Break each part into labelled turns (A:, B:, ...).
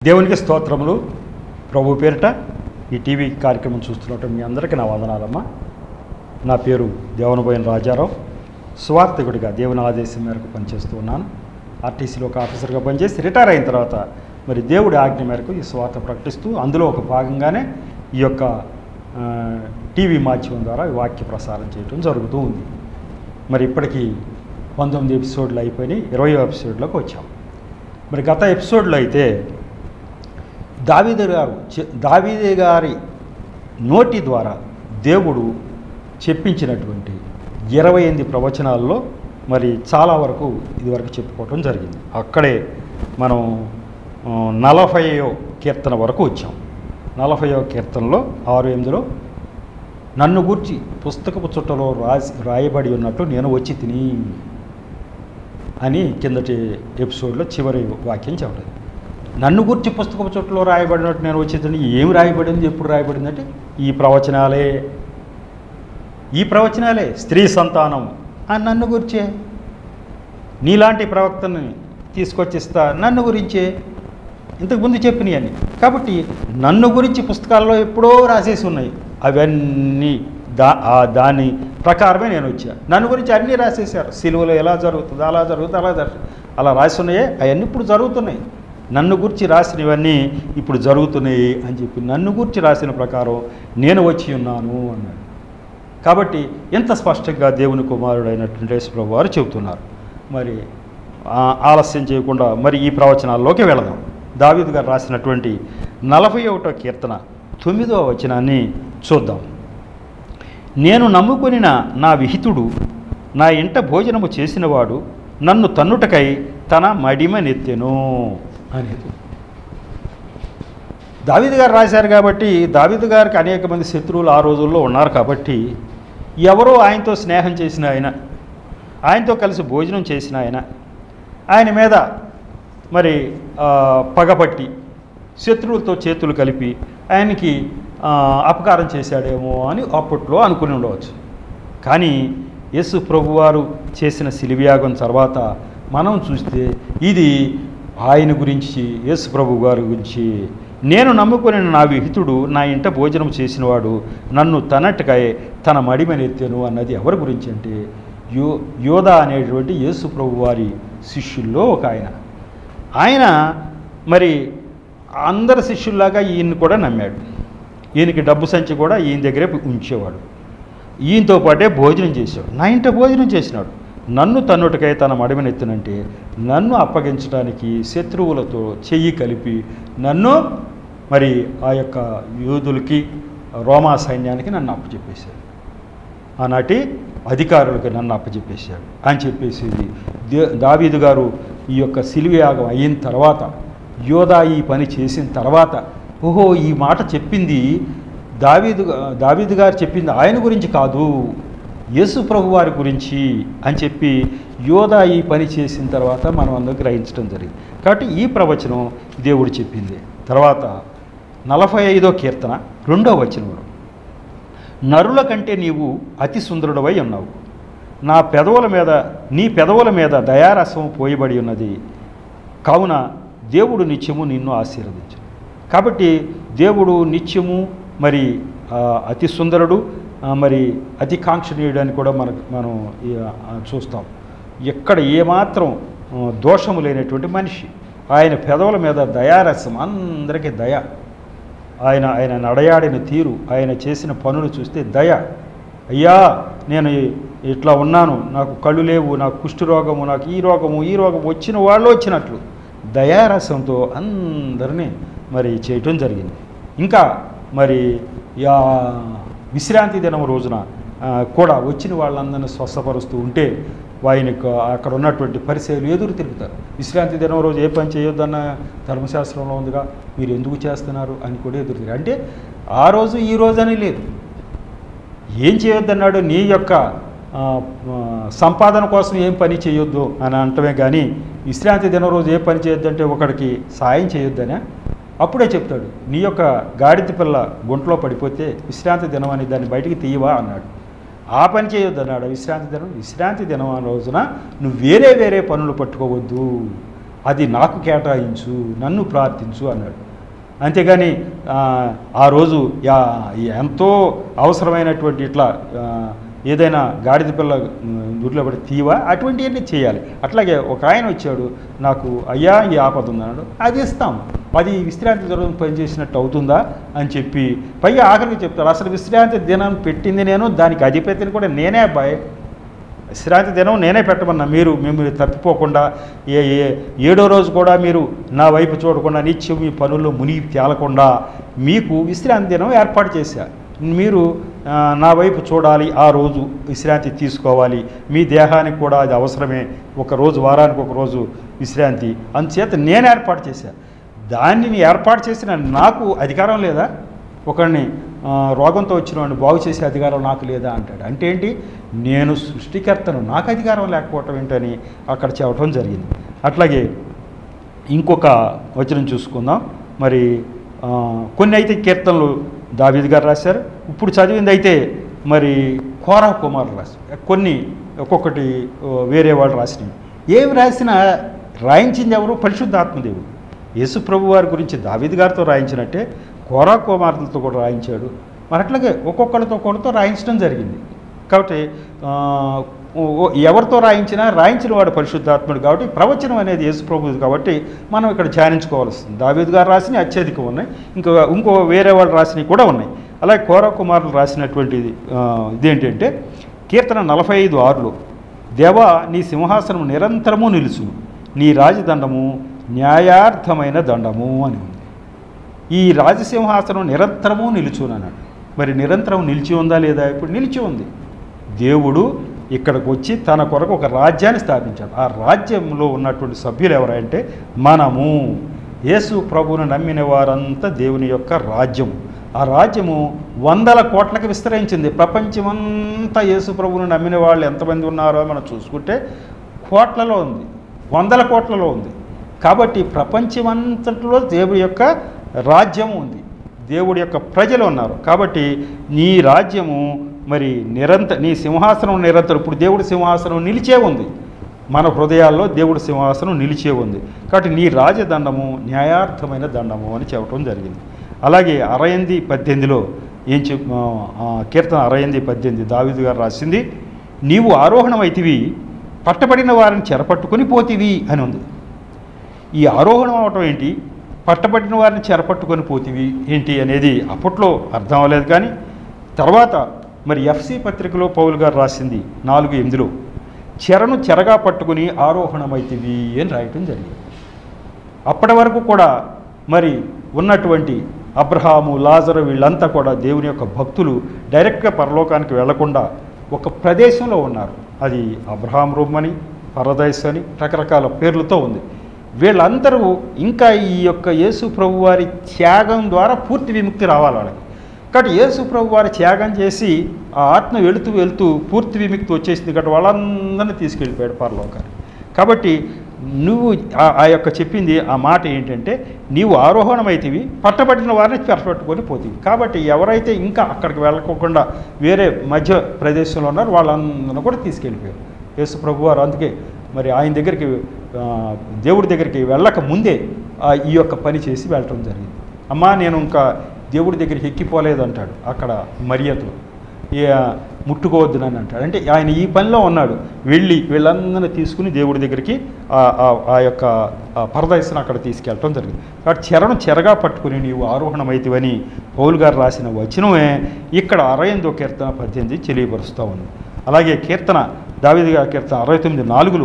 A: దేవునికి స్తోత్రములు ప్రభు పేరిట ఈ టీవీ కార్యక్రమం చూస్తున్నట్టు మీ అందరికీ నా వందనాలమ్మా నా పేరు దేవనబోయిన రాజారావు స్వార్థకుడిగా దేవుని ఆదేశం మేరకు పనిచేస్తూ ఉన్నాను ఆర్టీసీలో ఒక ఆఫీసర్గా పనిచేసి రిటైర్ అయిన తర్వాత మరి దేవుడి ఆజ్ఞ మేరకు ఈ స్వార్థ ప్రకటిస్తూ అందులో ఒక భాగంగానే ఈ యొక్క ఆ, టీవీ మాధ్యమం ద్వారా ఈ వాక్య ప్రసారం చేయడం జరుగుతూ ఉంది మరి ఇప్పటికీ పంతొమ్మిది ఎపిసోడ్లు అయిపోయినాయి ఇరవై ఎపిసోడ్లోకి వచ్చాం మరి గత ఎపిసోడ్లో అయితే దావీదు గారు చె- దావీదు గారి నోటి ద్వారా దేవుడు చెప్పించినటువంటి ఇరవై ఎనిమిది ప్రవచనాల్లో మరి చాలా వరకు ఇదివరకు చెప్పుకోవటం జరిగింది అక్కడే మనం ఆ, నలభైయో కీర్తన వరకు వచ్చాం నలభైయో కీర్తనలో ఆరు ఎనిమిదిలో నన్ను గూర్చి పుస్తకపు చుట్టలో రాసి రాయబడి ఉన్నట్టు నేను వచ్చి తిని అని కిందటి ఎపిసోడ్లో చివరి వాక్యం చెప్పలేదు నన్ను గురించి పుస్తకపు చుట్టలో రాయబడినట్టు నేను వచ్చేదండి ఏం రాయబడింది ఎప్పుడు రాయబడింది అంటే ఈ ప్రవచనాలే ఈ ప్రవచనాలే స్త్రీ సంతానం ఆ నన్ను గురించే నీలాంటి ప్రవక్తని తీసుకొచ్చిస్తా నన్ను గురించే ఇంతకుముందు చెప్పినవి అని కాబట్టి నన్ను గురించి పుస్తకాల్లో ఎప్పుడో రాసేసి ఉన్నాయి అవన్నీ దా ఆ దాని ప్రకారమే నేను వచ్చా నన్ను గురించి అన్నీ రాసేసారు సిలువలో ఎలా జరుగుతుంది అలా జరుగుతుంది అలా జరుగుతుంది అలా రాసి ఉన్నాయే అవన్నీ ఇప్పుడు జరుగుతున్నాయి నన్ను గురించి రాసినవన్నీ ఇప్పుడు జరుగుతున్నాయి అని చెప్పి నన్ను గురించి రాసిన ప్రకారం నేను వచ్చి ఉన్నాను అన్నాడు కాబట్టి ఎంత స్పష్టంగా దేవుని కుమారుడైనటువంటి యేసుప్రభు వారు చెబుతున్నారు మరి ఆ, ఆలస్యం చేయకుండా మరి ఈ ప్రవచనాల్లోకి వెళదాం దావీదు గారు రాసినటువంటి నలభై ఒకటో కీర్తన తొమ్మిదవ వచనాన్ని చూద్దాం నేను నమ్ముకొనిన నా విహితుడు నా ఇంట భోజనము చేసినవాడు నన్ను తన్నుటకై తన మడిమనెత్తెను అనేది దావీదు గారు రాశారు కాబట్టి దావీదు గారికి అనేక మంది శత్రువులు ఆ రోజుల్లో ఉన్నారు కాబట్టి ఎవరో ఆయనతో స్నేహం చేసిన ఆయన ఆయనతో కలిసి భోజనం చేసిన ఆయన ఆయన మీద మరి ఆ, పగపట్టి శత్రువులతో చేతులు కలిపి ఆయనకి ఆ, అపకారం చేశాడేమో అని అప్పట్లో అనుకుని ఉండవచ్చు కానీ యేసు ప్రభువారు చేసిన సిలివ్యాగం తర్వాత మనం చూస్తే ఇది ఆయన గురించి యేసు ప్రభు గారి గురించి నేను నమ్ముకుని నా విహితుడు నా ఇంట భోజనం చేసినవాడు నన్ను తనట్టుకై తన మడిమనెత్తెను అన్నది ఎవరి గురించి అంటే యో యోధా అనేటువంటి యేసు ప్రభు వారి శిష్యుల్లో ఒక ఆయన ఆయన మరి అందరి శిష్యుల్లాగా ఈయన్ని కూడా నమ్మాడు ఈయనకి డబ్బు సంచి కూడా ఈయన దగ్గరే ఉంచేవాడు ఈయనతో పాటే భోజనం చేశాడు నా ఇంట భోజనం చేసినాడు నన్ను తన్నుటకై తన మడిమనెత్తునంటే నన్ను అప్పగించడానికి శత్రువులతో చెయ్యి కలిపి నన్ను మరి ఆ యొక్క యూదులకి రోమా సైన్యానికి నన్ను అప్పచెప్పేశాడు ఆనాటి అధికారులకు నన్ను అప్పచెప్పేశాడు అని చెప్పేసి దే దావీదు గారు ఈ యొక్క సిలివయాగం అయిన తర్వాత యోధా ఈ పని చేసిన తర్వాత ఓహో ఈ మాట చెప్పింది దావీదు దావీదు గారు చెప్పింది ఆయన గురించి కాదు యేసు ప్రభు వారి గురించి అని చెప్పి యోధా ఈ పని చేసిన తర్వాత మనం అందరూ గ్రహించడం జరిగింది కాబట్టి ఈ ప్రవచనం దేవుడు చెప్పింది తర్వాత నలభై ఐదో కీర్తన రెండో వచనంలో నరుల కంటే నీవు అతి సుందరుడవై ఉన్నావు నా పెదవుల మీద నీ పెదవుల మీద దయారసం పోయబడి ఉన్నది కావున దేవుడు నిత్యము నిన్ను ఆశీర్వదించు కాబట్టి దేవుడు నిత్యము మరి ఆ, అతి సుందరుడు ఆ, మరి అతి కాంక్షణీయుడు అని కూడా మనకు మనం ఈ, ఆ, చూస్తాం ఎక్కడ ఏమాత్రం ఆ, దోషము లేనటువంటి మనిషి ఆయన పెదవుల మీద దయారసం అందరికీ దయ ఆయన ఆయన నడయాడిన తీరు ఆయన చేసిన పనులు చూస్తే దయ అయ్యా నేను ఈ- ఇట్లా ఉన్నాను నాకు కళ్ళు లేవు నాకు కుష్టి రోగము నాకు ఈ రోగము ఈ రోగం వచ్చిన వాళ్ళు వచ్చినట్లు దయారసంతో అందరినీ మరి చేయటం జరిగింది ఇంకా మరి యా విశ్రాంతి దినం రోజున ఆ, కూడా వచ్చిన వాళ్ళందరినీ స్వస్థపరుస్తూ ఉంటే ఆయనకు అక్కడ ఉన్నటువంటి పరిచయాలు ఎదురు తిరుగుతారు విశ్రాంతి దినం రోజు ఏ పని చేయొద్దన్న ధర్మశాస్త్రంలో ఉందిగా మీరు ఎందుకు చేస్తున్నారు అని కూడా ఎదురు తిరిగారు అంటే ఆ రోజు ఈ రోజు అని లేదు ఏం చేయొద్దన్నాడు నీ యొక్క ఆ, ఆ, సంపాదన కోసం ఏం పని చేయొద్దు అని అంటమే కానీ విశ్రాంతి దినం రోజు ఏ పని చేయొద్దంటే ఒకడికి సాయం చేయొద్దనే అప్పుడే చెప్తాడు నీ యొక్క గాడిద పిల్ల గుంటలో పడిపోతే విశ్రాంతి దినం అని దాన్ని బయటికి తీయవా అన్నాడు ఆ పని చేయొద్దు అన్నాడు విశ్రాంతి దినం విశ్రాంతి దినం ఆ రోజున నువ్వు వేరే వేరే పనులు పట్టుకోవద్దు అది నాకు కేటాయించు నన్ను ప్రార్థించు అన్నాడు అంతేగాని ఆ, ఆ రోజు యా- ఎంతో అవసరమైనటువంటి ఇట్లా ఆ, ఏదైనా గాడిద పిల్ల దూరిలో పడి తీవా అటువంటివన్నీ చేయాలి అట్లాగే ఒక ఆయన వచ్చాడు నాకు అయ్యా ఈ ఆపద ఉందన్నాడు అది ఇస్తాం అది విశ్రాంతి దినం పనిచేసినట్టు అవుతుందా అని చెప్పి పైగా ఆఖరికి చెప్తాడు అసలు విశ్రాంతి దినం పెట్టింది నేను దానికి అధిపతిని కూడా నేనే అబ్బాయి విశ్రాంతి దినం నేనే పెట్టమన్నా మీరు మిమ్మల్ని తప్పిపోకుండా ఏ ఏ ఏడో రోజు కూడా మీరు నా వైపు చూడకుండా నిత్యం మీ పనుల్లో మునిగి తేలకుండా మీకు విశ్రాంతి దినం ఏర్పాటు చేశా మీరు ఆ, నా వైపు చూడాలి ఆ రోజు విశ్రాంతి తీసుకోవాలి మీ దేహానికి కూడా అది అవసరమే ఒక రోజు వారానికి ఒక రోజు విశ్రాంతి అందుచేత నేను ఏర్పాటు చేశా దానిని ఏర్పాటు చేసిన నాకు అధికారం లేదా ఒకడిని ఆ, రోగంతో వచ్చిన వాడిని బాగు చేసే అధికారం నాకు లేదా అంటాడు అంటే ఏంటి నేను సృష్టికర్తను నాకు అధికారం లేకపోవటం ఏంటని అక్కడ చెప్పడం జరిగింది అట్లాగే ఇంకొక వచనం చూసుకుందాం మరి ఆ, కొన్ని అయితే కీర్తనలు దావీద్ గారు రాశారు ఇప్పుడు చదివింది అయితే మరి కోరా కుమారులు రాశారు కొన్ని ఒక్కొక్కటి ఆ, వేరే వాళ్ళు రాసినవి ఏమి రాసినా రాయించింది ఎవరు పరిశుద్ధాత్మదేవుడు యేసు ప్రభు వారి గురించి దావీద్ గారితో రాయించినట్టే కోరా కుమారులతో కూడా రాయించాడు మరి అట్లాగే ఒక్కొక్కరితో ఒకరితో రాయించడం జరిగింది కాబట్టి ఆ, ఓ- ఓ- ఎవరితో రాయించినా రాయించిన వాడు పరిశుద్ధాత్ముడు కాబట్టి ప్రవచనం అనేది యేసు ప్రభుది కాబట్టి మనం ఇక్కడ ధ్యానించుకోవాల్సింది దావీద్ గారు రాసినవి అత్యధికం ఉన్నాయి ఇంకో ఇంకో వేరే వాళ్ళు రాసినవి కూడా ఉన్నాయి అలాగే కోర కుమారులు రాసినటువంటిది ఆ, ఇదేంటంటే కీర్తన నలభై ఐదు ఆరులో దేవా నీ సింహాసనం నిరంతరము నిలుచును నీ రాజదండము న్యాయార్థమైన దండము అని ఉంది ఈ రాజసింహాసనం నిరంతరము నిలుచునన్నాడు మరి నిరంతరం నిలిచి ఉందా లేదా ఇప్పుడు నిలిచి ఉంది దేవుడు ఇక్కడికి వచ్చి తన కొరకు ఒక రాజ్యాన్ని స్థాపించాడు ఆ రాజ్యంలో ఉన్నటువంటి సభ్యులు ఎవరంటే మనము యేసు ప్రభువును నమ్మిన వారంతా దేవుని యొక్క రాజ్యం ఆ రాజ్యము వందల కోట్లకు విస్తరించింది ప్రపంచమంతా యేసు ప్రభువును నమ్మిన వాళ్ళు ఎంతమంది ఉన్నారో మనం చూసుకుంటే కోట్లలో ఉంది వందల కోట్లలో ఉంది కాబట్టి ప్రపంచమంతట్లో దేవుడి యొక్క రాజ్యం ఉంది దేవుడి యొక్క ప్రజలు ఉన్నారు కాబట్టి నీ రాజ్యము మరి నిరంతర నీ సింహాసనం నిరంతరం ఇప్పుడు దేవుడి సింహాసనం నిలిచే ఉంది మన హృదయాల్లో దేవుడి సింహాసనం నిలిచే ఉంది కాబట్టి నీ రాజదండము న్యాయార్థమైన దండము అని చెప్పడం జరిగింది అలాగే అరయంది పద్దెనిమిదిలో ఏం చెప్ ఆ, ఆ, కీర్తన అరయంది పద్దెనిమిది దావిదు గారు రాసింది నీవు ఆరోహణమైతివి పట్టబడిన వారిని చెరపట్టుకొని పోతివి అని ఉంది ఈ ఆరోహణం అవటం ఏంటి పట్టబడిన వారిని చెరపట్టుకొని పోతివి ఏంటి అనేది అప్పట్లో అర్థం అవ్వలేదు కానీ తర్వాత మరి ఎఫ్సి పత్రికలో పౌల్ గారు రాసింది నాలుగు ఎనిమిదిలో చెరను చెరగా పట్టుకుని ఆరోహణమైతివి అని రాయటం జరిగింది అప్పటి వరకు కూడా మరి ఉన్నటువంటి అబ్రహాము లాజరు వీళ్ళంతా కూడా దేవుని యొక్క భక్తులు డైరెక్ట్గా పరలోకానికి వెళ్లకుండా ఒక ప్రదేశంలో ఉన్నారు అది అబ్రహాం రూమ్ అని పరదైస్ అని రకరకాల పేర్లతో ఉంది వీళ్ళందరూ ఇంకా ఈ యొక్క యేసు ప్రభు వారి త్యాగం ద్వారా పూర్తి విముక్తి రావాలి వాళ్ళకి కాబట్టి యేసు ప్రభు వారి త్యాగం చేసి ఆ ఆత్మ వెళుతూ వెళుతూ పూర్తి విముక్తి వచ్చేసింది కాబట్టి వాళ్ళందరినీ తీసుకెళ్ళిపోయాడు పరలోకానికి కాబట్టి నువ్వు ఆ- ఆ యొక్క చెప్పింది ఆ మాట ఏంటంటే నీవు ఆరోహణమైతివి పట్టబడిన వారిని పెరపెట్టుకొని పోతివి కాబట్టి ఎవరైతే ఇంకా అక్కడికి వెళ్ళకోకుండా వేరే మధ్య ప్రదేశంలో ఉన్నారో వాళ్ళందరూ కూడా తీసుకెళ్ళిపోయారు యేసు ప్రభు వారు అందుకే మరి ఆయన దగ్గరికి ఆ, దేవుడి దగ్గరికి వెళ్ళక ముందే ఆ, ఈ యొక్క పని చేసి వెళ్ళటం జరిగింది అమ్మా నేను ఇంకా దేవుడి దగ్గరికి ఎక్కిపోలేదు అంటాడు అక్కడ మరియతో ఏ ముట్టుకోవద్దునని అంటాడు అంటే ఆయన ఈ పనిలో ఉన్నాడు వెళ్ళి వీళ్ళందరినీ తీసుకుని దేవుడి దగ్గరికి ఆ- ఆ- ఆ యొక్క పరదయస్సును అక్కడ తీసుకెళ్ళటం జరిగింది కాబట్టి చెరను చెరగా పట్టుకుని నీవు ఆరోహణమైతివని పౌలు గారు రాసిన వచనమే ఇక్కడ అరవైందో కీర్తన పద్దెనిమిది తెలియపరుస్తూ ఉంది అలాగే కీర్తన దావిది గారి కీర్తన అరవై తొమ్మిది నాలుగులో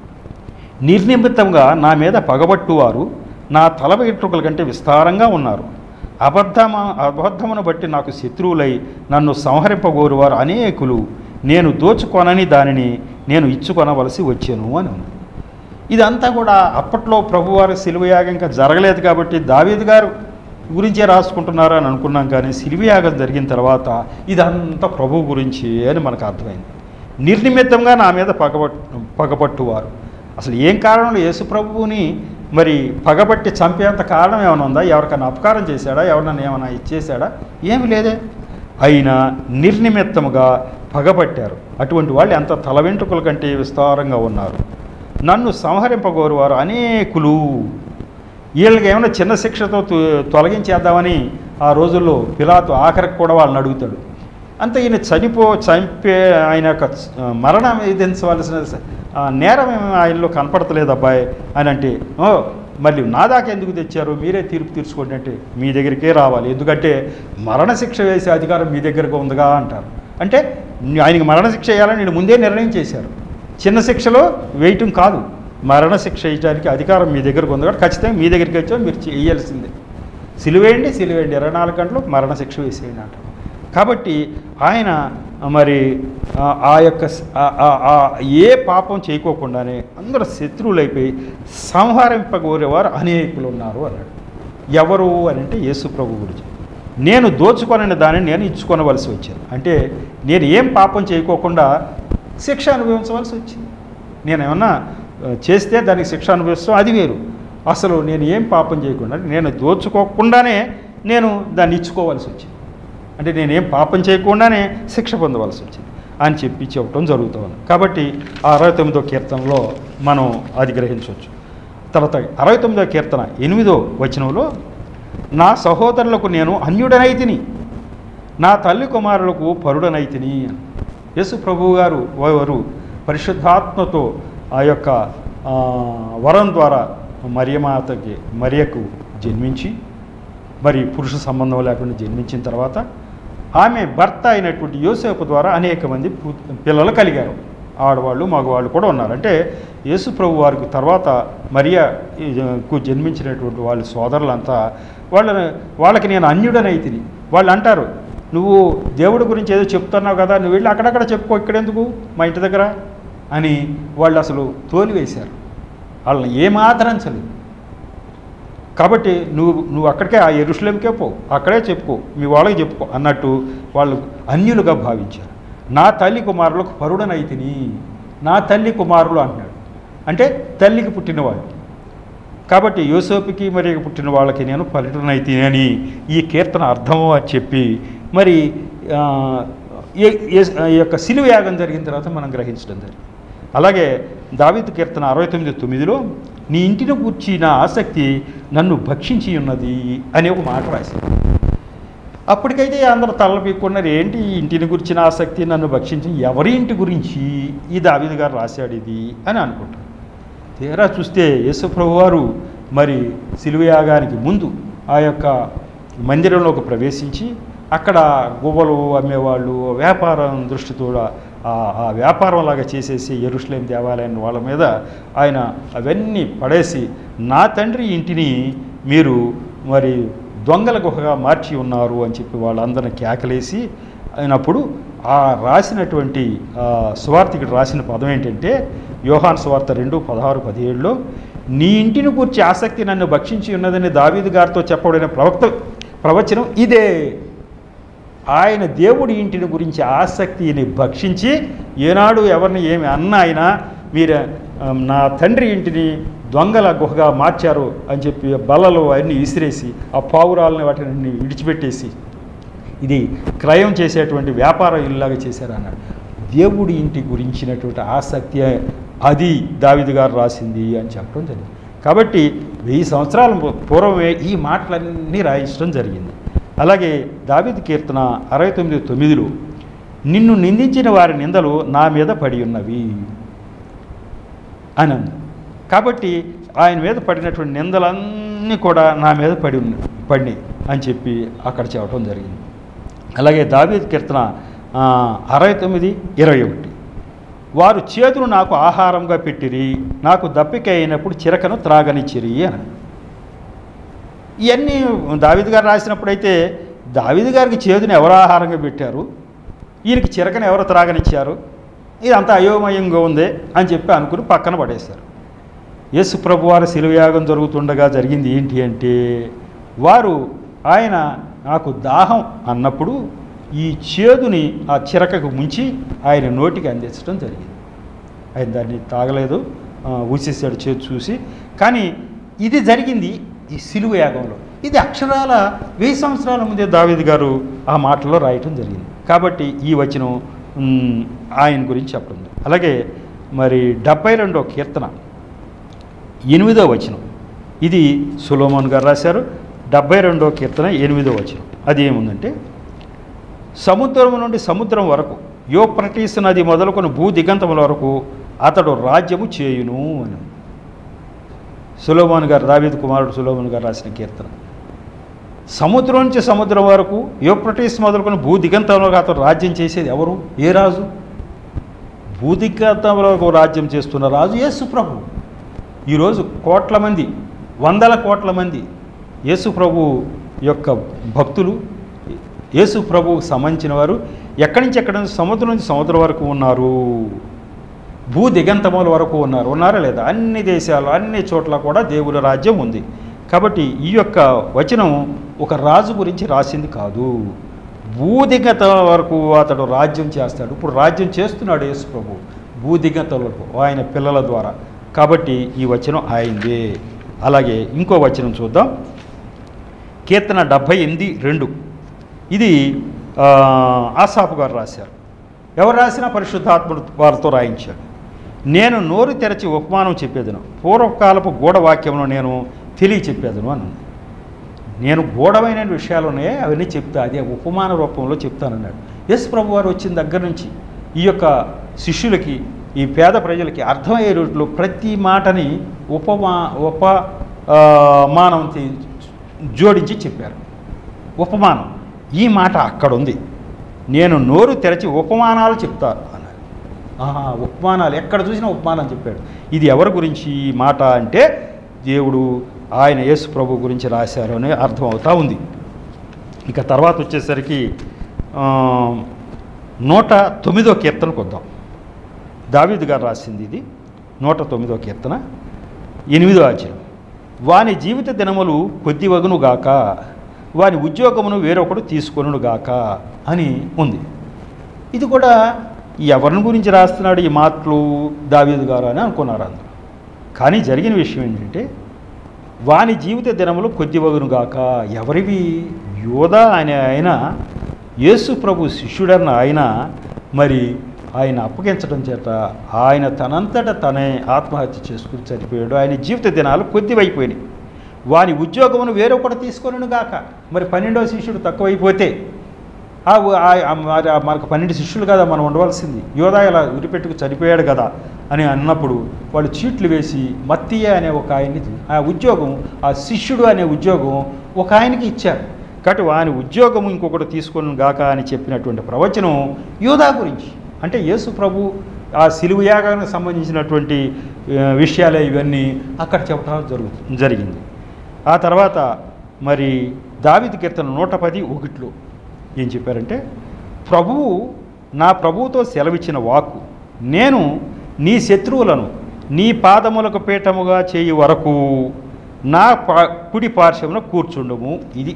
A: నిర్నిమిత్తంగా నా మీద పగబట్టువారు నా తల వెంట్రుకల కంటే విస్తారంగా ఉన్నారు అబద్ధమ అబద్ధమును బట్టి నాకు శత్రువులై నన్ను సంహరింపగోరువారు అనేకులు నేను దోచుకొనని దానిని నేను ఇచ్చుకొనవలసి వచ్చాను అని ఉంది ఇదంతా కూడా అప్పట్లో ప్రభువారి శిలువయాగం ఇంకా జరగలేదు కాబట్టి దావీద్ గారు గురించే రాసుకుంటున్నారు అని అనుకున్నాం కానీ శిలువయాగం జరిగిన తర్వాత ఇదంతా ప్రభు గురించి అని మనకు అర్థమైంది నిర్నిమిత్తంగా నా మీద పగబట్టు పగపట్టువారు అసలు ఏం కారణంలో యేసు ప్రభువుని మరి పగబట్టి చంపేంత కారణం ఏమైనా ఉందా ఎవరికైనా అపకారం చేశాడా ఎవరినైనా ఏమైనా ఇచ్చేశాడా ఏమి లేదే అయినా నిర్నిమిత్తముగా పగబట్టారు అటువంటి వాళ్ళు ఎంత తల వెంట్రుకల కంటే విస్తారంగా ఉన్నారు నన్ను సంహరింపగోరు వారు అనేకులు వీళ్ళకి ఏమైనా చిన్న శిక్షతో తొ- తొలగించేద్దామని ఆ రోజుల్లో పిలాతు ఆఖరికి కూడా వాళ్ళని అడుగుతాడు అంత ఈయన చనిపో చంపే ఆయన యొక్క ఆ, మరణం విధించవలసిన స- ఆ, నేరం ఏమీ ఆయనలో కనపడతలేదు అబ్బాయి అని అంటే ఓ మళ్ళీ నా దాకా ఎందుకు తెచ్చారు మీరే తీర్పు తీర్చుకోండి అంటే మీ దగ్గరికే రావాలి ఎందుకంటే మరణశిక్ష వేసే అధికారం మీ దగ్గరకు ఉందిగా అంటారు అంటే ఆయనకి మరణశిక్ష వేయాలని నేను ముందే నిర్ణయం చేశారు చిన్న శిక్షలో వేయటం కాదు మరణశిక్ష వేయడానికి అధికారం మీ దగ్గరకు ఉంది కాబట్టి ఖచ్చితంగా మీ దగ్గరికి వచ్చా మీరు చేయాల్సిందే సిలువేయండి సిలువేయండి ఇరవై నాలుగు గంటలు మరణశిక్ష వేసేయండి అంటారు కాబట్టి ఆయన మరి ఆ, ఆ యొక్క స- ఆ- ఆ- ఆ ఏ పాపం చేయకోకుండానే అందరూ శత్రువులైపోయి సంహరింపగోరేవారు అనేకులు ఉన్నారు అన్నాడు ఎవరు అని అంటే యేసు ప్రభు గురించి నేను దోచుకొనని దానిని నేను ఇచ్చుకొనవలసి వచ్చింది అంటే నేను ఏం పాపం చేయకోకుండా శిక్ష అనుభవించవలసి వచ్చింది నేను ఏమన్నా ఆ, చేస్తే దానికి శిక్ష అనుభవిస్తాం అది వేరు అసలు నేను ఏం పాపం చేయకుండా నేను దోచుకోకుండానే నేను దాన్ని ఇచ్చుకోవాల్సి వచ్చింది అంటే నేనేం పాపం చేయకుండానే శిక్ష పొందవలసి వచ్చింది అని చెప్పి చెప్పడం జరుగుతూ ఉంది కాబట్టి ఆ అరవై తొమ్మిదో కీర్తనలో మనం అది గ్రహించవచ్చు తర్వాత అరవై తొమ్మిదో కీర్తన ఎనిమిదో వచనంలో నా సహోదరులకు నేను అన్యుడనైతిని నా తల్లి కుమారులకు పరుడనైతిని అని. యేసు ప్రభువు గారు వారు పరిశుద్ధాత్మతో ఆ యొక్క ఆ, వరం ద్వారా మరియమాతకి మరియకు జన్మించి మరి పురుష సంబంధం లేకుండా జన్మించిన తర్వాత ఆమె భర్త అయినటువంటి యోసేపు ద్వారా అనేక మంది పు- పిల్లలు కలిగారు ఆడవాళ్ళు మగవాళ్ళు కూడా ఉన్నారు అంటే యేసు ప్రభు వారికి తర్వాత మరియకు జన్మించినటువంటి వాళ్ళ సోదరులంతా వాళ్ళ వాళ్ళకి నేను అన్యుడనైతిని వాళ్ళు అంటారు నువ్వు దేవుడి గురించి ఏదో చెప్తున్నావు కదా నువ్వు వెళ్ళి అక్కడక్కడ చెప్పుకో ఇక్కడెందుకు మా ఇంటి దగ్గర అని వాళ్ళు అసలు తోలివేశారు వాళ్ళని ఏమాదరించలేదు కాబట్టి నువ్వు నువ్వు అక్కడికే ఆ ఎరుషులేంకే పో అక్కడే చెప్పుకో మీ వాళ్ళకి చెప్పుకో అన్నట్టు వాళ్ళు అన్యులుగా భావించారు నా తల్లి కుమారులకు పరుడనైతిని నా తల్లి కుమారులు అంటున్నాడు అంటే తల్లికి పుట్టినవాడు కాబట్టి యోసేపుకి మరి పుట్టిన వాళ్ళకి నేను పర్యటనైతిని అని ఈ కీర్తన అర్థము అని చెప్పి మరి ఆ, ఏ- ఏ- ఈ యొక్క సిలువ యాగం జరిగిన తర్వాత మనం గ్రహించడం జరిగింది అలాగే దావీదు కీర్తన అరవై తొమ్మిది తొమ్మిదిలో నీ ఇంటిని కూర్చి నా ఆసక్తి నన్ను భక్షించి ఉన్నది అనే ఒక మాట రాసింది అప్పటికైతే అందరూ తల్ల పీక్కున్నారు ఏంటి ఈ ఇంటిని గురించిన ఆసక్తి నన్ను భక్షించి ఎవరి ఇంటి గురించి ఈ దావీదు గారు రాశాడు ఇది అని అనుకుంటారు తీరా చూస్తే యేసుప్రభు వారు మరి సిలువయాగానికి ముందు ఆ యొక్క మందిరంలోకి ప్రవేశించి అక్కడ గువ్వలు అమ్మేవాళ్ళు వ్యాపారం దృష్టితో ఆ- ఆ వ్యాపారం లాగా చేసేసి ఎరుషులేం దేవాలయం వాళ్ళ మీద ఆయన అవన్నీ పడేసి నా తండ్రి ఇంటిని మీరు మరి దొంగల గుహగా మార్చి ఉన్నారు అని చెప్పి వాళ్ళందరిని కేకలేసి అయినప్పుడు ఆ రాసినటువంటి ఆ, సువార్తికుడు రాసిన పదం ఏంటంటే యోహాన్ సువార్త రెండు పదహారు పదిహేడులో నీ ఇంటిని కూర్చి ఆసక్తి నన్ను భక్షించి ఉన్నదని దావీదు గారితో చెప్పబడిన ప్రవక్త ప్రవచనం ఇదే ఆయన దేవుడి ఇంటిని గురించి ఆసక్తిని భక్షించి ఏనాడు ఎవరిని ఏమి అన్న అయినా మీరు ఆ, నా తండ్రి ఇంటిని దొంగల గుహగా మార్చారు అని చెప్పి బల్లలు అన్నీ విసిరేసి ఆ పావురాలని వాటిని విడిచిపెట్టేసి ఇది క్రయం చేసేటువంటి వ్యాపార ఇల్లాగా చేశారు అన్నాడు దేవుడి ఇంటి గురించినటువంటి ఆసక్తి అది దావిది గారు రాసింది అని చెప్పడం జరిగింది కాబట్టి వెయ్యి సంవత్సరాల పూర్వమే ఈ మాటలన్నీ రాయించడం జరిగింది అలాగే దావిది కీర్తన అరవై తొమ్మిది తొమ్మిదిలో నిన్ను నిందించిన వారి నిందలు నా మీద పడి ఉన్నవి అని అంది కాబట్టి ఆయన మీద పడినటువంటి నిందలన్నీ కూడా నా మీద పడి ఉన్న పడినాయి అని చెప్పి అక్కడ చెప్పడం జరిగింది అలాగే దావీద్ కీర్తన ఆ, అరవై తొమ్మిది ఇరవై ఒకటి వారు చేతులు నాకు ఆహారంగా పెట్టిరి నాకు దప్పిక అయినప్పుడు చిరకను త్రాగనిచ్చిరి అని ఇవన్నీ దావిద్ గారు రాసినప్పుడైతే దావిద్ గారికి చేదుని ఎవరు ఆహారంగా పెట్టారు ఈయనకి చిరకను ఎవరు త్రాగనిచ్చారు ఇదంతా అయోమయంగా ఉంది అని చెప్పి అనుకుని పక్కన పడేశారు యేసు ప్రభు వారి శిలువయాగం జరుగుతుండగా జరిగింది ఏంటి అంటే వారు ఆయన నాకు దాహం అన్నప్పుడు ఈ చేదుని ఆ చిరకకు ముంచి ఆయన నోటికి అందించడం జరిగింది ఆయన దాన్ని తాగలేదు ఆ, ఊసేసాడు చేతి చూసి కానీ ఇది జరిగింది ఈ సిలువ యాగంలో ఇది అక్షరాల వెయ్యి సంవత్సరాల ముందే దావీద్ గారు ఆ మాటలో రాయటం జరిగింది కాబట్టి ఈ వచనం మ్, ఆయన గురించి చెప్పడం జరిగింది. అలాగే మరి డెబ్బై రెండో కీర్తన ఎనిమిదో వచనం ఇది సులోమోన్ గారు రాశారు డెబ్బై రెండో కీర్తన ఎనిమిదో వచనం అది ఏముందంటే సముద్రం నుండి సముద్రం వరకు యోప్రటీస్ నది మొదలుకొని భూ దిగంతముల వరకు అతడు రాజ్యము చేయును అని సులోమోన్ గారు దావీద్ కుమారుడు సులోమోన్ గారు రాసిన కీర్తన సముద్రం నుంచి సముద్రం వరకు యోప్రటీస్ మొదలుకొని భూ దిగంతం వరకు అతడు రాజ్యం చేసేది ఎవరు ఏ రాజు భూ దిగంతం వరకు రాజ్యం చేస్తున్న రాజు యేసు ప్రభు ఈరోజు కోట్ల మంది వందల కోట్ల మంది యేసు ప్రభు యొక్క భక్తులు యేసు ప్రభువుకు సంబంధించిన వారు ఎక్కడి నుంచి ఎక్కడి నుంచి సముద్రం నుంచి సముద్రం వరకు ఉన్నారు భూ దిగంతముల వరకు ఉన్నారు ఉన్నారా లేదా అన్ని దేశాలు అన్ని చోట్ల కూడా దేవుని రాజ్యం ఉంది కాబట్టి ఈ యొక్క వచనం ఒక రాజు గురించి రాసింది కాదు భూదిగత వరకు అతడు రాజ్యం చేస్తాడు ఇప్పుడు రాజ్యం చేస్తున్నాడు యేసు ప్రభు భూదిగత వరకు ఆయన పిల్లల ద్వారా కాబట్టి ఈ వచనం ఆయిందే అలాగే ఇంకో వచనం చూద్దాం కీర్తన డెబ్భై ఎనిమిది రెండు ఇది ఆ, ఆసాపు గారు రాశారు ఎవరు రాసినా పరిశుద్ధాత్ముడు వారితో రాయించాడు నేను నోరు తెరచి ఉపమానం చెప్పేదను పూర్వకాలపు గూఢ వాక్యమును నేను తెలియ చెప్పేదను అని ఉంది. నేను గూఢమైన విషయాలు ఉన్నాయే అవన్నీ చెప్తా అదే ఉపమాన రూపంలో చెప్తానన్నాడు ఎస్ ప్రభు వారు వచ్చిన దగ్గర నుంచి ఈ యొక్క శిష్యులకి ఈ పేద ప్రజలకి అర్థమయ్యే రూట్లో ప్రతి మాటని ఉపమా ఉప ఆ, మానం తి- జోడించి చెప్పారు ఉపమానం ఈ మాట అక్కడ ఉంది నేను నోరు తెరచి ఉపమానాలు చెప్తాను అన్నాడు ఆహా ఉపమానాలు ఎక్కడ చూసినా ఉపమానం చెప్పాడు ఇది ఎవరి గురించి ఈ మాట అంటే దేవుడు ఆయన యేసు ప్రభు గురించి రాశారు అని అర్థం అవుతా ఉంది ఇక తర్వాత వచ్చేసరికి ఆ, నూట తొమ్మిదో కీర్తనకు వద్దాం దావీద్ గారు రాసింది ఇది నూట తొమ్మిదో కీర్తన ఎనిమిదో ఆచరణ వాని జీవిత దినములు కొద్ది వగునుగాక వాని ఉద్యోగమును వేరొకడు తీసుకొనుగాక అని ఉంది ఇది కూడా ఎవరిని గురించి రాస్తున్నాడు ఈ మాటలు దావీదు గారు అని అనుకున్నారు అందరూ కానీ జరిగిన విషయం ఏంటంటే వాని జీవిత దినములు కొద్ది వగునుగాక ఎవరివి యోధా అనే ఆయన యేసు ప్రభు శిష్యుడన్న ఆయన మరి ఆయన అప్పగించడం చేత ఆయన తనంతట తనే ఆత్మహత్య చేసుకుని చనిపోయాడు ఆయన జీవిత దినాలు కొద్దివైపోయినాయి వాని ఉద్యోగమును వేరొకటి తీసుకొనును గాక మరి పన్నెండవ శిష్యుడు తక్కువైపోతే ఆ ఉ- ఆ- ఆ మరి ఆ మనకు పన్నెండు శిష్యులు కదా మనం ఉండవలసింది యోధా ఇలా ఉరిపెట్టుకు చనిపోయాడు కదా అని అన్నప్పుడు వాళ్ళు చీట్లు వేసి మత్తియ అనే ఒక ఆయన్ని ఆ ఉద్యోగం ఆ శిష్యుడు అనే ఉద్యోగం ఒక ఆయనకి ఇచ్చారు కాబట్టి వాని ఉద్యోగం ఇంకొకటి తీసుకొని గాక అని చెప్పినటువంటి ప్రవచనం యోధా గురించి అంటే యేసు ప్రభు ఆ సిలువ యాగానికి సంబంధించినటువంటి ఆ, విషయాలే ఇవన్నీ అక్కడ చెప్పడం జరుగు జరిగింది ఆ తర్వాత మరి దావిది కీర్తన నూట పది ఒకటిలో ఏం చెప్పారంటే ప్రభువు నా ప్రభువుతో సెలవిచ్చిన వాక్కు నేను నీ శత్రువులను నీ పాదములకు పీఠముగా చేయి వరకు నా పా కుడి పార్శ్వమున కూర్చుండము ఇది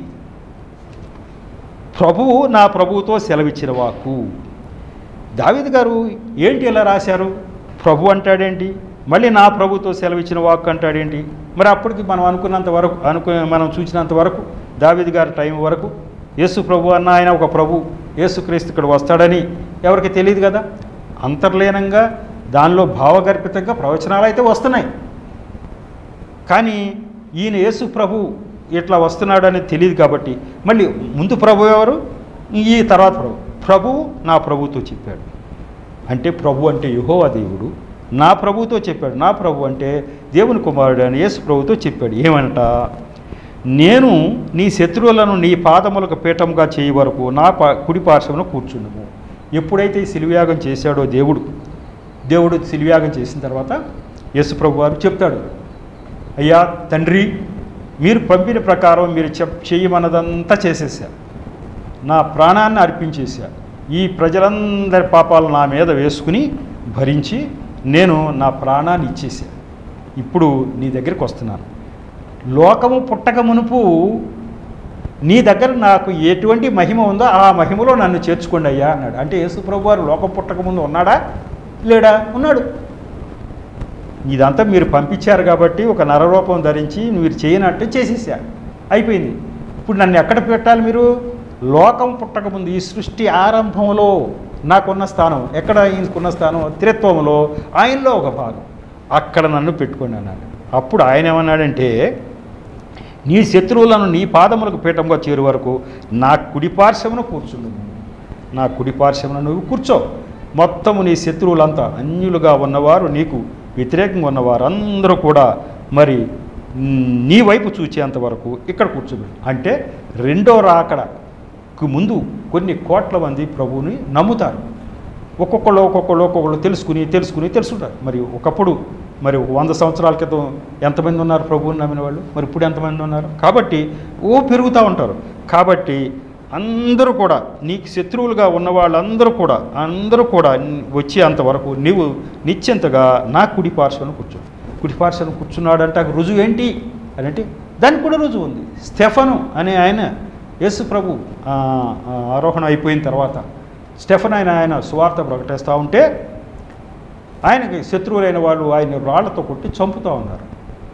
A: ప్రభువు నా ప్రభువుతో సెలవిచ్చిన వాక్కు దావీద్ గారు ఏంటి ఇలా రాశారు ప్రభు అంటాడేంటి మళ్ళీ నా ప్రభుతో సెలవిచ్చిన వాక్కు అంటాడేంటి మరి అప్పటికి మనం అనుకున్నంత వరకు అనుకు మనం చూసినంత వరకు దావీద్ గారి టైం వరకు యేసు ప్రభు అన్న ఆయన ఒక ప్రభు యేసుక్రీస్తు ఇక్కడ వస్తాడని ఎవరికి తెలియదు కదా అంతర్లీనంగా దానిలో భావగర్భితంగా ప్రవచనాలు అయితే వస్తున్నాయి కానీ ఈయన యేసు ప్రభు ఇట్లా వస్తున్నాడు అనేది తెలియదు కాబట్టి మళ్ళీ ముందు ప్రభు ఎవరు ఈ తర్వాత ప్రభు ప్రభువు నా ప్రభుతో చెప్పాడు అంటే ప్రభు అంటే యెహోవా దేవుడు నా ప్రభుతో చెప్పాడు నా ప్రభు అంటే దేవుని కుమారుడు అని యేసు ప్రభుతో చెప్పాడు ఏమంట నేను నీ శత్రువులను నీ పాదములకు పీఠముగా చేయి వరకు నా పా కుడి పార్శ్వమున కూర్చుండము ఎప్పుడైతే ఈ శిలువయాగం చేశాడో దేవుడు దేవుడు శిలువయాగం చేసిన తర్వాత యేసు ప్రభు వారు చెప్తాడు అయ్యా తండ్రి మీరు పంపిన ప్రకారం మీరు చెప్ చేయమన్నదంతా చేసేసారు నా ప్రాణాన్ని అర్పించేశా ఈ ప్రజలందరి పాపాలు నా మీద వేసుకుని భరించి నేను నా ప్రాణాన్ని ఇచ్చేసా ఇప్పుడు నీ దగ్గరికి వస్తున్నాను లోకము పుట్టక మునుపు నీ దగ్గర నాకు ఎటువంటి మహిమ ఉందో ఆ మహిమలో నన్ను చేర్చుకోండి అయ్యా అన్నాడు అంటే యేసుప్రభు వారు లోకం పుట్టక ముందు ఉన్నాడా లేడా ఉన్నాడు ఇదంతా మీరు పంపించారు కాబట్టి ఒక నరరూపం ధరించి మీరు చేయనట్టు చేసేసా అయిపోయింది ఇప్పుడు నన్ను ఎక్కడ పెట్టాలి మీరు లోకం పుట్టకముందు ఈ సృష్టి ఆరంభంలో నాకున్న స్థానం ఎక్కడ ఈయనకున్న స్థానం త్రిత్వంలో ఆయనలో ఒక భాగం అక్కడ నన్ను పెట్టుకోండి అన్నాడు అప్పుడు ఆయన ఏమన్నాడంటే నీ శత్రువులను నీ పాదములకు పీఠంగా చేరు వరకు నా కుడి పార్శ్వమున కూర్చుండు నా కుడి పార్శ్వమున నువ్వు కూర్చో మొత్తము నీ శత్రువులంతా అన్యులుగా ఉన్నవారు నీకు వ్యతిరేకంగా ఉన్నవారు అందరూ కూడా మరి మ్, నీ వైపు చూచేంత వరకు ఇక్కడ కూర్చోబెట్టు అంటే రెండో రాకడకు ముందు కొన్ని కోట్ల మంది ప్రభువుని నమ్ముతారు ఒక్కొక్కళ్ళు ఒక్కొక్కళ్ళు ఒక్కొక్కళ్ళు తెలుసుకుని తెలుసుకుని తెలుసుంటారు మరి ఒకప్పుడు మరి ఒక వంద సంవత్సరాల క్రితం ఎంతమంది ఉన్నారు ప్రభువుని నమ్మిన వాళ్ళు మరి ఇప్పుడు ఎంతమంది ఉన్నారు కాబట్టి ఓ పెరుగుతూ ఉంటారు కాబట్టి అందరూ కూడా నీకు శత్రువులుగా ఉన్న వాళ్ళందరూ కూడా అందరూ కూడా వచ్చేంతవరకు నీవు నిశ్చింతగా నా కుడి పార్శ్వను కూర్చో కుడి పార్శ్వను కూర్చున్నాడంటే ఆ రుజువు ఏంటి అని అంటే దానికి కూడా రుజువు ఉంది స్టెఫను అనే ఆయన యేసు ప్రభు ఆ, ఆ, ఆరోహణ అయిపోయిన తర్వాత స్టెఫన్ ఆయన ఆయన సువార్త ప్రకటిస్తూ ఉంటే ఆయనకి శత్రువులైన వాళ్ళు ఆయన రాళ్లతో కొట్టి చంపుతూ ఉన్నారు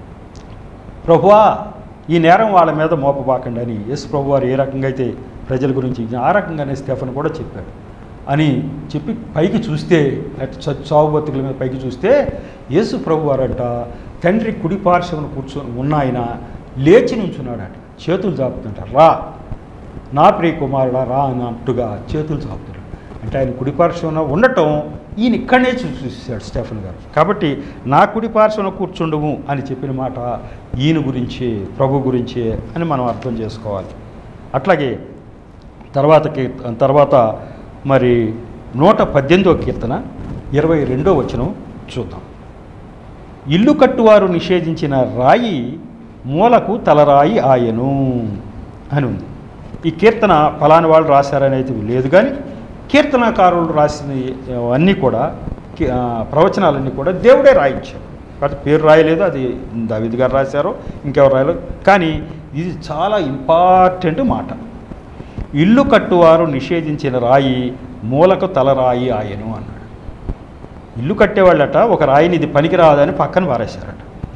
A: ప్రభువా ఈ నేరం వాళ్ళ మీద మోపబాకండి అని యేసు ప్రభు వారు ఏ రకంగా అయితే ప్రజల గురించి ఆ రకంగానే స్టెఫన్ కూడా చెప్పాడు అని చెప్పి పైకి చూస్తే అటు చ- చావు బతుకుల మీద పైకి చూస్తే యేసు ప్రభు వారంట తండ్రి కుడి పార్శ్వమున కూర్చొని ఉన్న ఆయన లేచి నుంచున్నాడట చేతులు చాపుతుంటారు రా నా ప్రియ కుమారుడా రా అన్నట్టుగా చేతులు చాపుతున్నాడు అంటే ఆయన కుడి పార్శ్వన ఉండటం ఈయన ఇక్కడనే చూ చూసాడు స్టెఫన్ గారు కాబట్టి నా కుడి పార్శ్వన కూర్చుండము అని చెప్పిన మాట ఈయన గురించే ప్రభు గురించే అని మనం అర్థం చేసుకోవాలి అట్లాగే తర్వాత కీర్త తర్వాత మరి నూట పద్దెనిమిదో కీర్తన ఇరవై రెండో వచనం చూద్దాం ఇల్లు కట్టువారు నిషేధించిన రాయి మూలకు తలరాయి ఆయను అని ఉంది ఈ కీర్తన ఫలాని వాళ్ళు రాశారని అయితే లేదు కానీ కీర్తనకారులు రాసిన అన్నీ కూడా కి- ఆ, ప్రవచనాలన్నీ కూడా దేవుడే రాయించారు కాబట్టి పేరు రాయలేదు అది దావిద్ గారు రాశారు ఇంకెవరు రాయలేదు కానీ ఇది చాలా ఇంపార్టెంట్ మాట ఇల్లు కట్టువారు నిషేధించిన రాయి మూలకు తలరాయి ఆయను అన్నాడు ఇల్లు కట్టేవాళ్ళట ఒక రాయిని ఇది పనికిరాదని పక్కన పారేశారట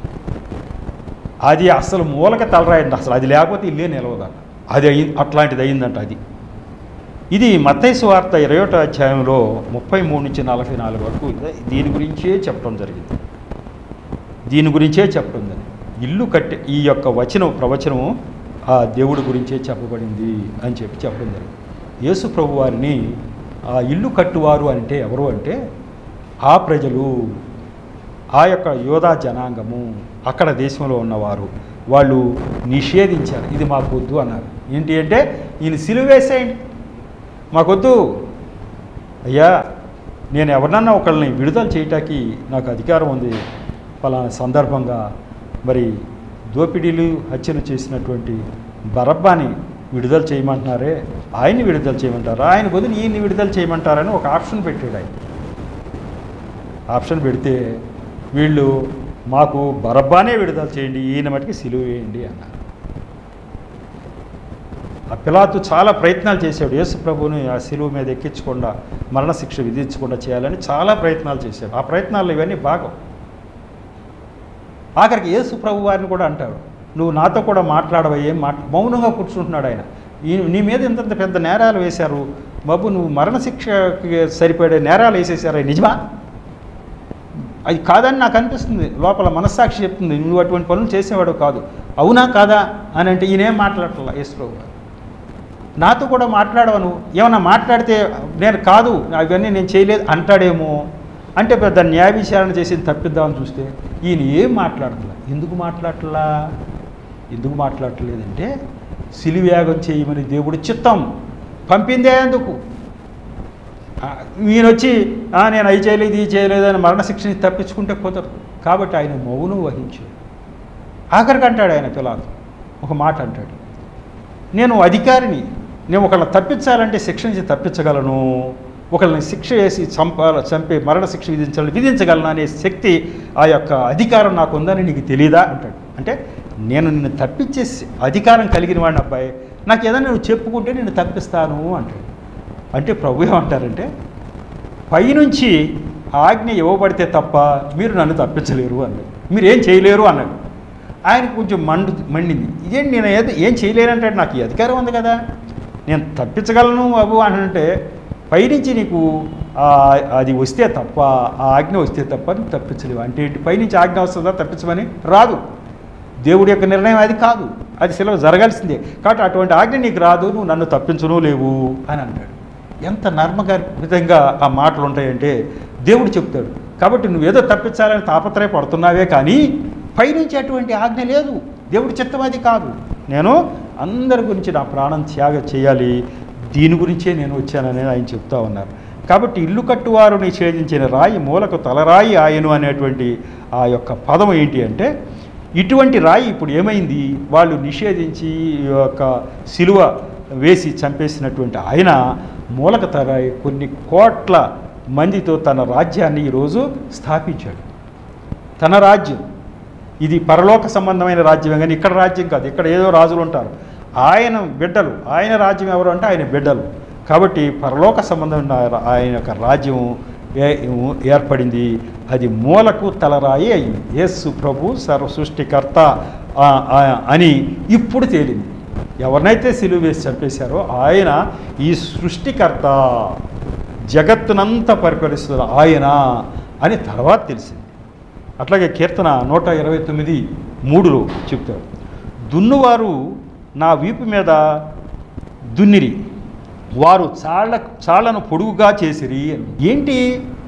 A: అది అసలు మూలక తలరాయండి అసలు అది లేకపోతే ఇల్లే నిలవదట అది అయి అట్లాంటిది అయిందంట అది ఇది మత్తైసు వార్త ఇరవై ఒకటో అధ్యాయంలో ముప్పై మూడు నుంచి నలభై నాలుగు వరకు ఇదే- దీని గురించే చెప్పడం జరిగింది దీని గురించే చెప్పడం జరిగింది ఇల్లు కట్టే ఈ యొక్క వచనం ప్రవచనము ఆ దేవుడి గురించే చెప్పబడింది అని చెప్పి చెప్పడం జరిగింది యేసు ప్రభు వారిని ఆ ఇల్లు కట్టువారు అంటే ఎవరు అంటే ఆ ప్రజలు ఆ యొక్క యోధా జనాంగము అక్కడ దేశంలో ఉన్నవారు వాళ్ళు నిషేధించారు ఇది మాకు వద్దు అన్నారు ఏంటి అంటే ఈయన సిలువేసేయండి మాకొద్దు అయ్యా నేను ఎవరినన్నా ఒకళ్ళని విడుదల చేయటానికి నాకు అధికారం ఉంది ఫలానా సందర్భంగా మరి దోపిడీలు హత్యలు చేసినటువంటి బరబ్బాని విడుదల చేయమంటున్నారే ఆయన్ని విడుదల చేయమంటారా ఆయన బదులు ఈయన్ని విడుదల చేయమంటారని ఒక ఆప్షన్ పెట్టాడు ఆయన ఆప్షన్ పెడితే వీళ్ళు మాకు బరబ్బానే విడుదల చేయండి ఈయన మటుకి సిలువ వేయండి అన్నారు ఆ పిలాతు చాలా ప్రయత్నాలు చేశాడు యేసు ప్రభువుని ఆ సిలువ మీద ఎక్కించకుండా మరణశిక్ష విధించకుండా చేయాలని చాలా ప్రయత్నాలు చేశాడు ఆ ప్రయత్నాలు ఇవన్నీ భాగం ఆఖరికి యేసు ప్రభు వారిని కూడా అంటాడు నువ్వు నాతో కూడా మాట్లాడవా ఏం మాట్ మౌనంగా కూర్చుంటున్నాడు ఆయన ఈ నీ మీద ఇంతంత పెద్ద నేరాలు వేశారు బాబు నువ్వు మరణశిక్షకి సరిపడే నేరాలు వేసేసారా నిజమా అది కాదని నాకు అనిపిస్తుంది లోపల మనస్సాక్షి చెప్తుంది నువ్వు అటువంటి పనులు చేసేవాడు కాదు అవునా కాదా అని అంటే ఈయనేం మాట్లాడట్లా యేసు ప్రభు గారు. నాతో కూడా మాట్లాడవా నువ్వు ఏమన్నా మాట్లాడితే నేను కాదు అవన్నీ నేను చేయలేదు అంటాడేమో అంటే పెద్ద న్యాయ విచారణ చేసి తప్పిద్దామని చూస్తే ఈయన ఏం మాట్లాడట్లా ఎందుకు మాట్లాడట్లా ఎందుకు మాట్లాడట్లేదంటే సిలివేగం చేయమని దేవుడి చిత్తం పంపిందే ఎందుకు ఆ, ఈయన వచ్చి "ఆ, నేను అవి చేయలేదు ఇది చేయలేదు అని మరణశిక్షని తప్పించుకుంటే కుదరదు కాబట్టి ఆయన మౌనం వహించాడు ఆఖరికి అంటాడు ఆయన పిలాతు ఒక మాట అంటాడు నేను అధికారిని నేను ఒకళ్ళని తప్పించాలంటే శిక్ష నుంచి తప్పించగలను ఒకళ్ళని శిక్ష వేసి చంపాల చంపే మరణ శిక్ష విధించాలని విధించగలను అనే శక్తి ఆ యొక్క అధికారం నాకు ఉందని నీకు తెలియదా అంటాడు అంటే నేను నిన్ను తప్పించే అధికారం కలిగిన వాడిని అబ్బాయి నాకు ఏదైనా నువ్వు చెప్పుకుంటే నేను తప్పిస్తాను అంటాడు అంటే ప్రభు ఏమంటారంటే పైనుంచి ఆజ్ఞ ఇవ్వబడితే తప్ప మీరు నన్ను తప్పించలేరు అన్నాడు మీరు ఏం చేయలేరు అన్నాడు ఆయనకు కొంచెం మండు మండింది ఇదేంటి నేను ఏదో ఏం చేయలేనంటాడు నాకు ఈ అధికారం ఉంది కదా నేను తప్పించగలను బాబు అని అంటే పైనుంచి నీకు ఆ, అది వస్తే తప్ప ఆ ఆజ్ఞ వస్తే తప్ప నువ్వు తప్పించలేవు అంటే ఏంటి పైనుంచి ఆజ్ఞ వస్తుందా తప్పించమని రాదు దేవుడి యొక్క నిర్ణయం అది కాదు అది సెలవు జరగాల్సిందే కాబట్టి అటువంటి ఆజ్ఞ నీకు రాదు నువ్వు నన్ను తప్పించను లేవు అని అంటాడు ఎంత నర్మగర్భితంగా ఆ మాటలు ఉంటాయంటే దేవుడు చెప్తాడు కాబట్టి నువ్వేదో తప్పించాలని తాపత్రయపడుతున్నావే కానీ పైనుంచి అటువంటి ఆజ్ఞ లేదు దేవుడి చిత్తం అది కాదు నేను అందరి గురించి నా ప్రాణం త్యాగ చేయాలి దీని గురించే నేను వచ్చానని ఆయన చెప్తా ఉన్నారు కాబట్టి ఇల్లు కట్టువారు నిషేధించిన రాయి మూలకు తలరాయి ఆయను అనేటువంటి ఆ యొక్క పదం ఏంటి అంటే ఇటువంటి రాయి ఇప్పుడు ఏమైంది వాళ్ళు నిషేధించి ఈ యొక్క సిలువ వేసి చంపేసినటువంటి ఆయన మూలక తరాయి కొన్ని కోట్ల మందితో తన రాజ్యాన్ని ఈరోజు స్థాపించాడు తన రాజ్యం ఇది పరలోక సంబంధమైన రాజ్యమే కానీ ఇక్కడ రాజ్యం కాదు ఇక్కడ ఏదో రాజులు ఉంటారు ఆయన బిడ్డలు ఆయన రాజ్యం ఎవరు అంటే ఆయన బిడ్డలు కాబట్టి పరలోక సంబంధమైన ఆయన యొక్క రాజ్యం ఏ- ఏర్పడింది అది మూలకు తలరాయి అయింది యేసు ప్రభు సర్వ సృష్టికర్త ఆ, ఆ, అని ఇప్పుడు తేలింది ఎవరినైతే సిలువ వేసి చంపేశారో ఆయన ఈ సృష్టికర్త జగత్తునంతా పరిపాలిస్తున్న ఆయన అని తర్వాత తెలిసింది అట్లాగే కీర్తన నూట ఇరవై తొమ్మిది మూడులో చెప్తాడు దున్నువారు నా వీపు మీద దున్నిరి వారు చాళ్ళ చాళ్ళను పొడుగుగా చేసిరి అని. ఏంటి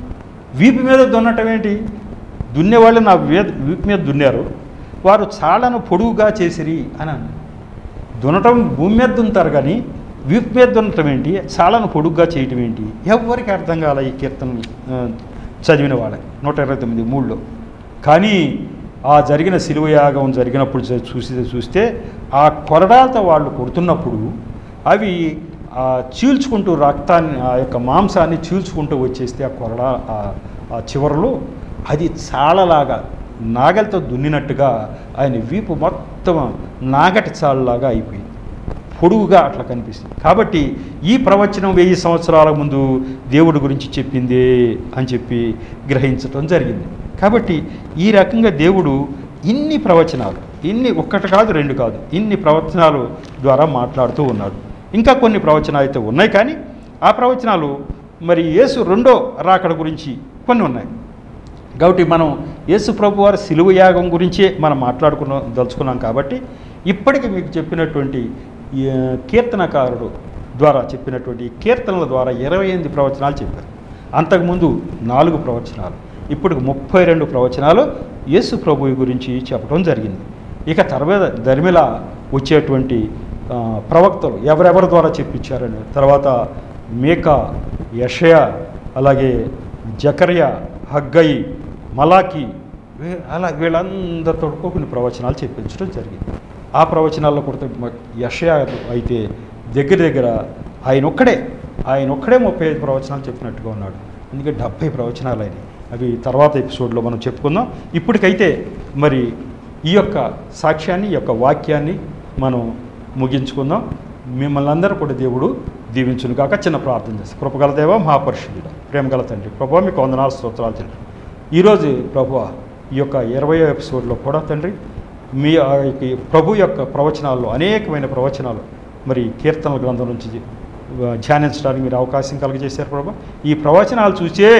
A: వీపు మీద దున్నటం ఏంటి దున్నేవాళ్ళు నా వే వీపు మీద దున్నారు వారు చాళ్ళను పొడుగుగా చేసిరి అని అన్నాడు దున్నటం భూమి మీద దున్నుతారు కానీ వీపు మీద దున్నటం ఏంటి చాలను పొడుగ్గా చేయటం ఏంటి ఎవరికి అర్థం కాల ఈ కీర్తన ఆ, చదివిన వాళ్ళకి నూట ఇరవై తొమ్మిది మూడులో కానీ ఆ జరిగిన శిలువ యాగం జరిగినప్పుడు చూ- చూసి చూస్తే ఆ కొరడాలతో వాళ్ళు కొడుతున్నప్పుడు అవి ఆ చీల్చుకుంటూ రక్తాన్ని ఆ యొక్క మాంసాన్ని చీల్చుకుంటూ వచ్చేస్తే ఆ కొరడా ఆ- ఆ చివరలో అది చాలలాగా నాగలితో దున్నినట్టుగా ఆయన వీపు మొత్తం నాగటి చాలులాగా అయిపోయింది పొడుగుగా అట్లా కనిపిస్తుంది కాబట్టి ఈ ప్రవచనం వెయ్యి సంవత్సరాల ముందు దేవుడి గురించి చెప్పిందే అని చెప్పి గ్రహించటం జరిగింది కాబట్టి ఈ రకంగా దేవుడు ఇన్ని ప్రవచనాలు ఇన్ని ఒక్కటి కాదు రెండు కాదు ఇన్ని ప్రవచనాలు ద్వారా మాట్లాడుతూ ఉన్నాడు ఇంకా కొన్ని ప్రవచనాలు అయితే ఉన్నాయి కానీ ఆ ప్రవచనాలు మరి యేసు రెండో రాకడ గురించి కొన్ని ఉన్నాయి కాబట్టి మనం యేసు ప్రభు వారి సిలువ యాగం గురించే మనం మాట్లాడుకున్న దలుచుకున్నాం కాబట్టి ఇప్పటికి మీకు చెప్పినటువంటి ఈ, ఆ, కీర్తనకారుడు ద్వారా చెప్పినటువంటి ఈ కీర్తనల ద్వారా ఇరవై ఎనిమిది ప్రవచనాలు చెప్పారు అంతకుముందు నాలుగు ప్రవచనాలు ఇప్పుడు ముప్పై రెండు ప్రవచనాలు యేసు ప్రభువు గురించి చెప్పడం జరిగింది ఇక తర్వాత దరిమిల వచ్చేటువంటి ఆ, ప్రవక్తలు ఎవరెవరి ద్వారా చెప్పించారని తర్వాత మేకా యషయ అలాగే జకర్యా హగ్గయి మలాకి వీ- అలా వీళ్ళందరితో కూడా కొన్ని ప్రవచనాలు చెప్పించడం జరిగింది ఆ ప్రవచనాల్లో కూడా యషయ అయితే దగ్గర దగ్గర ఆయన ఒక్కడే ఆయన ఒక్కడే ముప్పై ఐదు ప్రవచనాలు చెప్పినట్టుగా ఉన్నాడు అందుకే డెబ్భై ప్రవచనాలు అయినాయి అవి తర్వాత ఎపిసోడ్లో మనం చెప్పుకుందాం ఇప్పటికైతే మరి ఈ యొక్క సాక్ష్యాన్ని ఈ యొక్క వాక్యాన్ని మనం ముగించుకుందాం మిమ్మల్ని అందరూ కూడా దేవుడు దీవించును కాక చిన్న ప్రార్థన చేస్తాం కృపగల దేవ మహాపరిశుద్ధుడు ప్రేమగల తండ్రి ప్రభావ మీకు వందనాలు స్తోత్రాలు తండ్రి ఈరోజు ప్రభు ఈ యొక్క ఇరవై ఎపిసోడ్లో కూడా తండ్రి మీ ఆ యొక్క ప్రభు యొక్క ప్రవచనాల్లో అనేకమైన ప్రవచనాలు మరి కీర్తనల గ్రంథం నుంచి ఆ, ధ్యానించడానికి మీరు అవకాశం కలుగజేశారు ప్రభు ఈ ప్రవచనాలు చూసే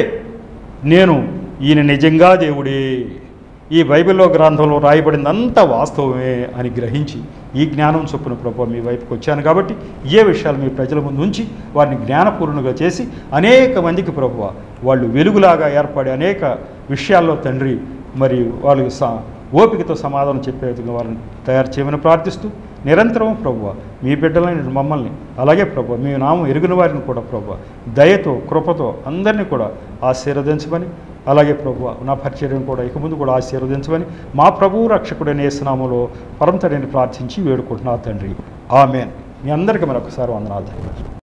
A: నేను ఈయన నిజంగా దేవుడే ఈ బైబిల్లో గ్రంథంలో రాయబడిందంతా వాస్తవమే అని గ్రహించి ఈ జ్ఞానం చొప్పున ప్రభు మీ వైపుకి వచ్చాను కాబట్టి ఏ విషయాలు మీ ప్రజల ముందు ఉంచి వారిని జ్ఞానపూర్ణుగా చేసి అనేక మందికి ప్రభు వాళ్ళు వెలుగులాగా ఏర్పడి అనేక విషయాల్లో తండ్రి మరి వాళ్ళు స ఓపికతో సమాధానం చెప్పే విధంగా వారిని తయారు చేయమని ప్రార్థిస్తూ నిరంతరం ప్రభు మీ బిడ్డలైన మమ్మల్ని అలాగే ప్రభు మీ నామం ఎరుగున వారిని కూడా ప్రభు దయతో కృపతో అందరినీ కూడా ఆశీర్వదించమని అలాగే ప్రభు నా పరిచర్యను కూడా ఇక ముందు కూడా ఆశీర్వదించమని మా ప్రభువు రక్షకుడైన యేసునామలో పరంతడిని ప్రార్థించి వేడుకుంటున్నా తండ్రి ఆమెన్ మీ అందరికీ మరొకసారి వందనాలు తండ్రి